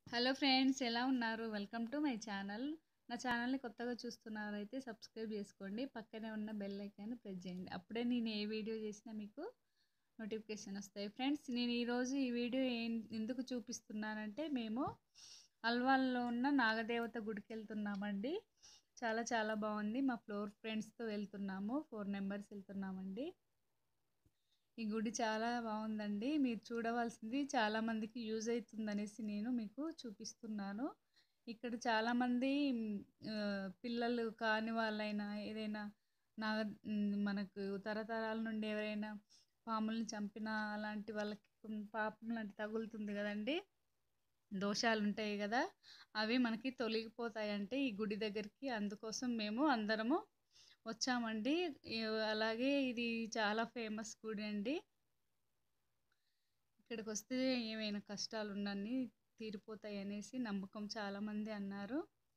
hello friends ఎలా ఉన్నారు welcome to my channel నా ఛానల్ని కొత్తగా చూస్తున్నారైతే సబ్స్క్రైబ్ చేసుకోండి పక్కనే ఉన్న బెల్ ఐకాన్ ప్రెస్ చేయండి అప్పుడే నేను ఏ వీడియో చేసినా మీకు నోటిఫికేషన్ వస్తాయి ఫ్రెండ్స్ నేను ఈరోజు ఈ వీడియో ఏం ఎందుకు చూపిస్తున్నానంటే మేము అల్వాల్లో ఉన్న నాగదేవత గుడికి వెళ్తున్నామండి చాలా చాలా బాగుంది మా ఫ్లోర్ ఫ్రెండ్స్తో వెళ్తున్నాము ఫోర్ మెంబర్స్ వెళ్తున్నామండి ఈ గుడి చాలా బాగుందండి మీరు చూడవలసింది చాలా మందికి యూజ్ అవుతుంది అనేసి నేను మీకు చూపిస్తున్నాను ఇక్కడ చాలామంది ఆ, పిల్లలు కాని వాళ్ళైనా ఏదైనా నాగ ఉమ్, మనకు తరతరాల నుండి ఎవరైనా పాముల్ని చంపిన అలాంటి వాళ్ళకి కొం- పాపం లాంటి తగులుతుంది కదండి దోషాలు ఉంటాయి కదా అవి మనకి తొలగిపోతాయంటే ఈ గుడి దగ్గరికి అందుకోసం మేము అందరము వచ్చామండి ఈ- అలాగే ఇది చాలా ఫేమస్ గుడి అండి ఇక్కడికి వస్తే ఏమైనా కష్టాలు ఉన్నన్ని తీరిపోతాయి అనేసి నమ్మకం చాలామంది అన్నారు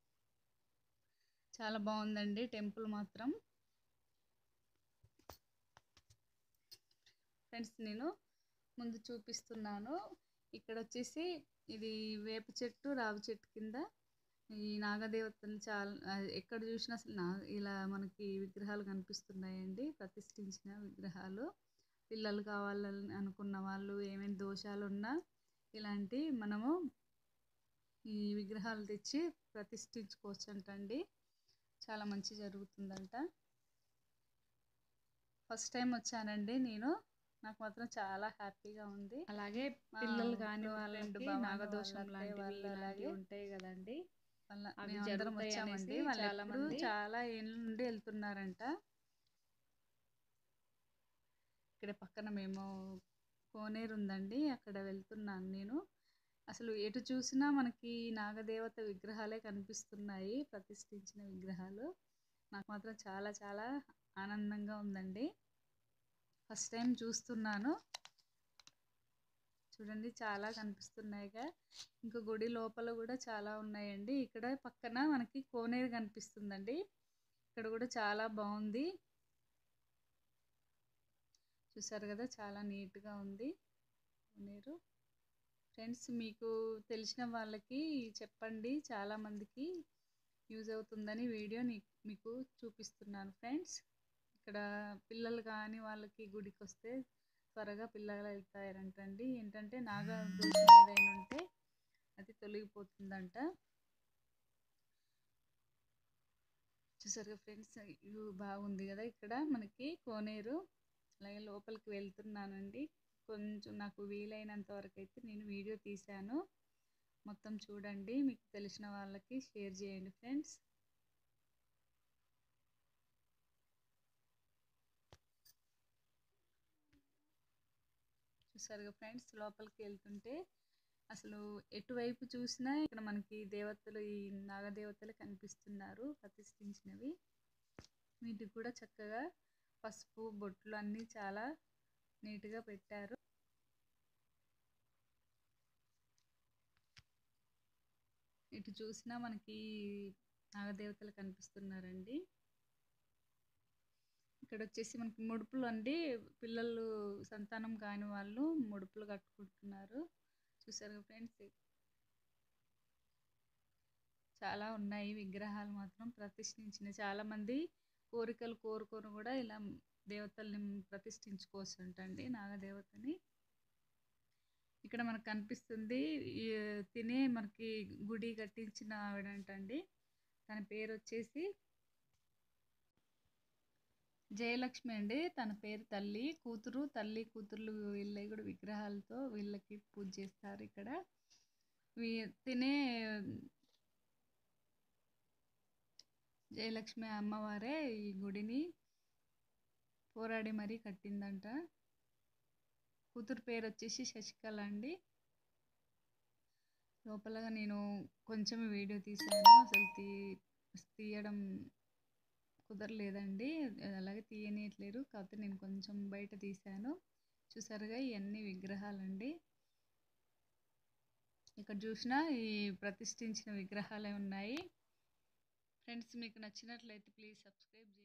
చాలా బాగుందండి టెంపుల్ మాత్రం ఫ్రెండ్స్ నేను ముందు చూపిస్తున్నాను ఇక్కడ వచ్చేసి ఇది వేప చెట్టు రావి చెట్టు కింద ఈ నాగదేవతలు చాలా ఆ, ఎక్కడ చూసినా అసలు నా ఇలా మనకి విగ్రహాలు కనిపిస్తున్నాయండి ప్రతిష్ఠించిన విగ్రహాలు పిల్లలు కావాలని అనుకున్న వాళ్ళు ఏమైనా దోషాలు ఉన్నా ఇలాంటి మనము ఈ విగ్రహాలు తెచ్చి ప్రతిష్ఠించుకోవచ్చు అంటండి చాలా మంచి జరుగుతుందంట ఫస్ట్ టైం వచ్చానండి నేను నాకు మాత్రం చాలా హ్యాపీగా ఉంది అలాగే మా పిల్లలు కాని friend వాళ్ళకి భవాని నాగదోషం వాళ్ళ లాంటివి వాళ్ళు ఇలాంటివి అలాగే ఉంటాయి కదండి వాళ్ళ అవి మేమందరం జరుగుతాయి వచ్చామండి అనేసి వాళ్ళు చాలా ఎప్పుడూ మంది- చాలా ఏళ్ళ నుండి వెళ్తున్నారంట ఇక్కడ పక్కన మేము కోనేరు ఉందండి అక్కడ వెళ్తున్నాను నేను అసలు ఎటు చూసినా మనకి నాగదేవత విగ్రహాలే కనిపిస్తున్నాయి ప్రతిష్ఠించిన విగ్రహాలు నాకు మాత్రం చాలా చాలా ఆనందంగా ఉందండి ఫస్ట్ టైం చూస్తున్నాను చూడండి చాలా కనిపిస్తున్నాయిగా ఇంకా గుడి లోపల కూడా చాలా ఉన్నాయండి ఇక్కడ పక్కన మనకి కోనేరు కనిపిస్తుందండి ఇక్కడ కూడా చాలా బాగుంది చూసారు కదా చాలా నీట్గా ఉంది కోనేరు ఫ్రెండ్స్ మీకు తెలిసిన వాళ్ళకి చెప్పండి చాలా మందికి యూజ్ అవుతుందని వీడియో నీ- మీకు చూపిస్తున్నాను ఫ్రెండ్స్ ఇక్కడ పిల్లలు కాని వాళ్ళకి గుడికి వస్తే త్వరగా పిల్లలు వెళ్తారంటండి ఏంటంటే నాగ దోషం ఏదైనా ఉంటే అది తొలగిపోతుందంట చూసారుగా ఫ్రెండ్స్ ఇవి బాగుంది కదా ఇక్కడ మనకి కోనేరు అలాగే లోపలికి వెళ్తున్నానండి కొంచెం నాకు వీలైనంత వరకు అయితే నేను వీడియో తీశాను మొత్తం చూడండి మీకు తెలిసిన వాళ్ళకి షేర్ చేయండి ఫ్రెండ్స్ చూసారుగా ఫ్రెండ్స్ లోపలికి వెళ్తుంటే అసలు ఎటువైపు చూసినా ఇక్కడ మనకి దేవతలు ఈ నాగదేవతలు కనిపిస్తున్నారు ప్రతిష్ఠించినవి వీటికి కూడా చక్కగా పసుపు బొట్లు అన్నీ చాలా నీట్గా పెట్టారు ఇటు చూసినా మనకి నాగదేవతలు కనిపిస్తున్నారండి ఇక్కడ వచ్చేసి మనకి ముడుపులు అండి పిల్లలు సంతానం కాని వాళ్ళు ముడుపులు కట్టుకుంటున్నారు చూసారు ఫ్రెండ్స్ చాలా ఉన్నాయి విగ్రహాలు మాత్రం ప్రతిష్ఠించిన చాలా మంది కోరికలు కోరుకొని కూడా ఇలా దేవతల్ని ప్రతిష్ఠించుకోవచ్చు అంటండి నాగదేవతని ఇక్కడ మనకు కనిపిస్తుంది ఈ తినే మనకి గుడి కట్టించిన ఆవిడంటండి తన పేరు వచ్చేసి జయలక్ష్మి అండి తన పేరు తల్లి కూతురు తల్లి కూతుర్లు వీళ్ళవి కూడా విగ్రహాలతో వీళ్ళకి పూజ చేస్తారు ఇక్కడ వీ- తినే జయలక్ష్మి అమ్మవారే ఈ గుడిని పోరాడి మరీ కట్టిందంట కూతురు పేరు వచ్చేసి శశికళ అండి లోపలగా నేను కొంచెం వీడియో తీశాను అసలు తీ తీయడం కుదరలేదండి అలాగే తీయనీయట్లేరు కాకపోతే నేను కొంచెం బయట తీశాను చూసారుగా ఇవన్నీ విగ్రహాలండి ఇక్కడ చూసినా ఈ ప్రతిష్ఠించిన విగ్రహాలే ఉన్నాయి ఫ్రెండ్స్ మీకు నచ్చినట్లయితే ప్లీజ్ సబ్స్క్రైబ్ చేయండి